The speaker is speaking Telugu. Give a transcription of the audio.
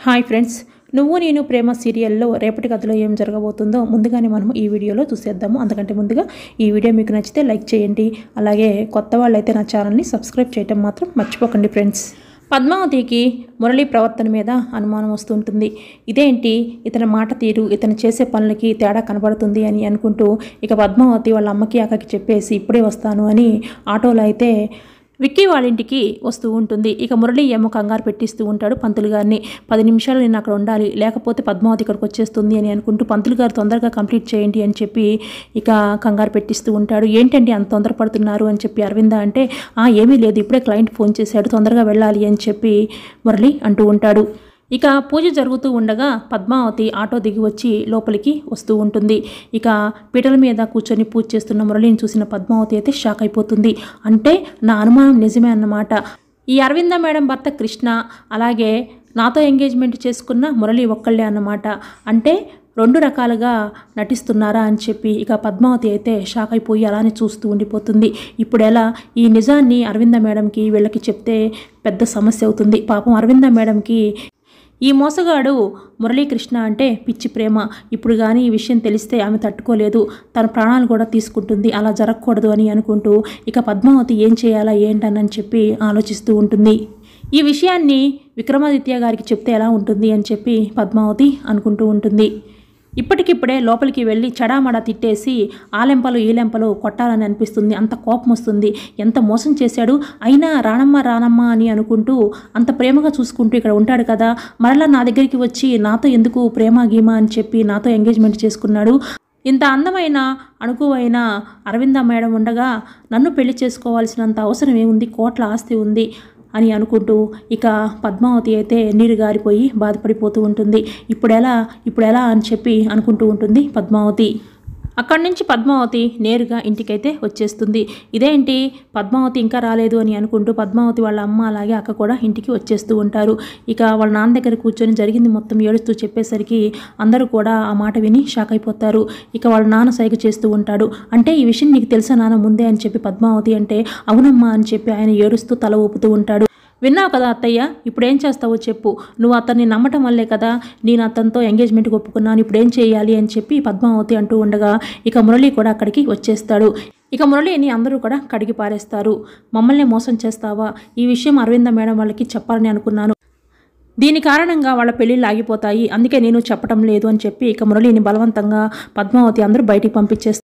హాయ్ ఫ్రెండ్స్ నువ్వు నేను ప్రేమ సీరియల్లో రేపటి కథలో ఏం జరగబోతుందో ముందుగానే మనం ఈ వీడియోలో చూసేద్దాము అంతకంటే ముందుగా ఈ వీడియో మీకు నచ్చితే లైక్ చేయండి అలాగే కొత్త వాళ్ళైతే నా ఛానల్ని సబ్స్క్రైబ్ చేయటం మాత్రం మర్చిపోకండి ఫ్రెండ్స్ పద్మావతికి మురళి ప్రవర్తన మీద అనుమానం వస్తుంటుంది ఇదేంటి ఇతని మాట తీరు ఇతను చేసే పనులకి తేడా కనబడుతుంది అని అనుకుంటూ ఇక పద్మావతి వాళ్ళ అమ్మకి అక్కకి చెప్పేసి ఇప్పుడే వస్తాను అని ఆటోలో అయితే విక్కీ వాళ్ళ ఇంటికి వస్తూ ఉంటుంది ఇక మురళి ఏమో కంగారు పెట్టిస్తూ ఉంటాడు పంతులు గారిని పది నిమిషాలు నేను అక్కడ ఉండాలి లేకపోతే పద్మావతి ఇక్కడికి వచ్చేస్తుంది అని అనుకుంటూ పంతులు గారు తొందరగా కంప్లీట్ చేయండి అని చెప్పి ఇక కంగారు పెట్టిస్తూ ఉంటాడు ఏంటండి అంత తొందరపడుతున్నారు అని చెప్పి అరవింద అంటే "ఆ, ఏమీ లేదు ఇప్పుడే క్లయింట్ ఫోన్ చేశాడు తొందరగా వెళ్ళాలి అని చెప్పి మురళి అంటూ ఉంటాడు ఇక పూజ జరుగుతూ ఉండగా పద్మావతి ఆటో దిగి వచ్చి లోపలికి వస్తూ ఉంటుంది ఇక పీటల మీద కూర్చొని పూజ చేస్తున్న మురళిని చూసిన పద్మావతి అయితే షాక్ అయిపోతుంది అంటే నా అనుమానం నిజమే అన్నమాట ఈ అరవింద మేడం భర్త కృష్ణ అలాగే నాతో ఎంగేజ్మెంట్ చేసుకున్న మురళి ఒక్కళ్ళే అన్నమాట అంటే రెండు రకాలుగా నటిస్తున్నారా అని చెప్పి ఇక పద్మావతి అయితే షాక్ అయిపోయి అలానే చూస్తూ ఉండిపోతుంది ఇప్పుడు ఎలా ఈ నిజాన్ని అరవింద మేడంకి వీళ్ళకి చెప్తే పెద్ద సమస్య అవుతుంది పాపం అరవింద మేడంకి ఈ మోసగాడు మురళీకృష్ణ అంటే పిచ్చి ప్రేమ ఇప్పుడు కానీ ఈ విషయం తెలిస్తే ఆమె తట్టుకోలేదు తన ప్రాణాలు కూడా తీసుకుంటుంది అలా జరగకూడదు అని అనుకుంటూ ఇక పద్మావతి ఏం చేయాలా ఏంటనని చెప్పి ఆలోచిస్తూ ఉంటుంది ఈ విషయాన్ని విక్రమాదిత్య గారికి చెప్తే ఎలా ఉంటుంది అని చెప్పి పద్మావతి అనుకుంటూ ఉంటుంది ఇప్పటికిప్పుడే లోపలికి వెళ్ళి చడామడా తిట్టేసి ఆ లెంపలు ఈ లెంపలు కొట్టాలని అనిపిస్తుంది అంత కోపం వస్తుంది ఎంత మోసం చేశాడు అయినా రానమ్మ రానమ్మ అని అనుకుంటూ అంత ప్రేమగా చూసుకుంటూ ఇక్కడ ఉంటాడు కదా మరలా నా దగ్గరికి వచ్చి నాతో ఎందుకు ప్రేమ గీమ అని చెప్పి నాతో ఎంగేజ్మెంట్ చేసుకున్నాడు ఇంత అందమైన అణుకువైన అరవింద మేడం ఉండగా నన్ను పెళ్లి చేసుకోవాల్సినంత అవసరం ఏముంది కోట్ల ఆస్తి ఉంది అని అనుకుంటూ ఇక పద్మావతి అయితే నీరు గారిపోయి బాధపడిపోతూ ఉంటుంది ఇప్పుడు ఎలా ఇప్పుడు ఎలా అని చెప్పి అనుకుంటూ ఉంటుంది పద్మావతి అక్కడి నుంచి పద్మావతి నేరుగా ఇంటికైతే వచ్చేస్తుంది ఇదేంటి పద్మావతి ఇంకా రాలేదు అని అనుకుంటూ పద్మావతి వాళ్ళ అమ్మ అలాగే అక్క కూడా ఇంటికి వచ్చేస్తూ ఉంటారు ఇక వాళ్ళ నాన్న దగ్గర కూర్చొని జరిగింది మొత్తం ఏడుస్తూ చెప్పేసరికి అందరూ కూడా ఆ మాట విని షాక్ అయిపోతారు ఇక వాళ్ళ నాన్న సైగ చేస్తూ ఉంటాడు అంటే ఈ విషయం నీకు తెలుసా నాన్న ముందే అని చెప్పి పద్మావతి అంటే అవునమ్మా అని చెప్పి ఆయన ఏడుస్తూ తల ఊపుతూ ఉంటాడు విన్నావు కదా అత్తయ్య ఇప్పుడు ఏం చేస్తావో చెప్పు నువ్వు అతన్ని నమ్మటం వల్లే కదా నేను అతనితో ఎంగేజ్మెంట్కి ఒప్పుకున్నాను ఇప్పుడు ఏం చేయాలి అని చెప్పి పద్మావతి అంటూ ఉండగా ఇక మురళి కూడా అక్కడికి వచ్చేస్తాడు ఇక మురళిని అందరూ కూడా కడిగి పారేస్తారు మమ్మల్ని మోసం చేస్తావా ఈ విషయం అరవింద మేడం వాళ్ళకి చెప్పాలని అనుకున్నాను దీని కారణంగా వాళ్ళ పెళ్ళిళ్ళు ఆగిపోతాయి అందుకే నేను చెప్పటం లేదు అని చెప్పి ఇక మురళిని బలవంతంగా పద్మావతి అందరూ బయటికి పంపించేస్తారు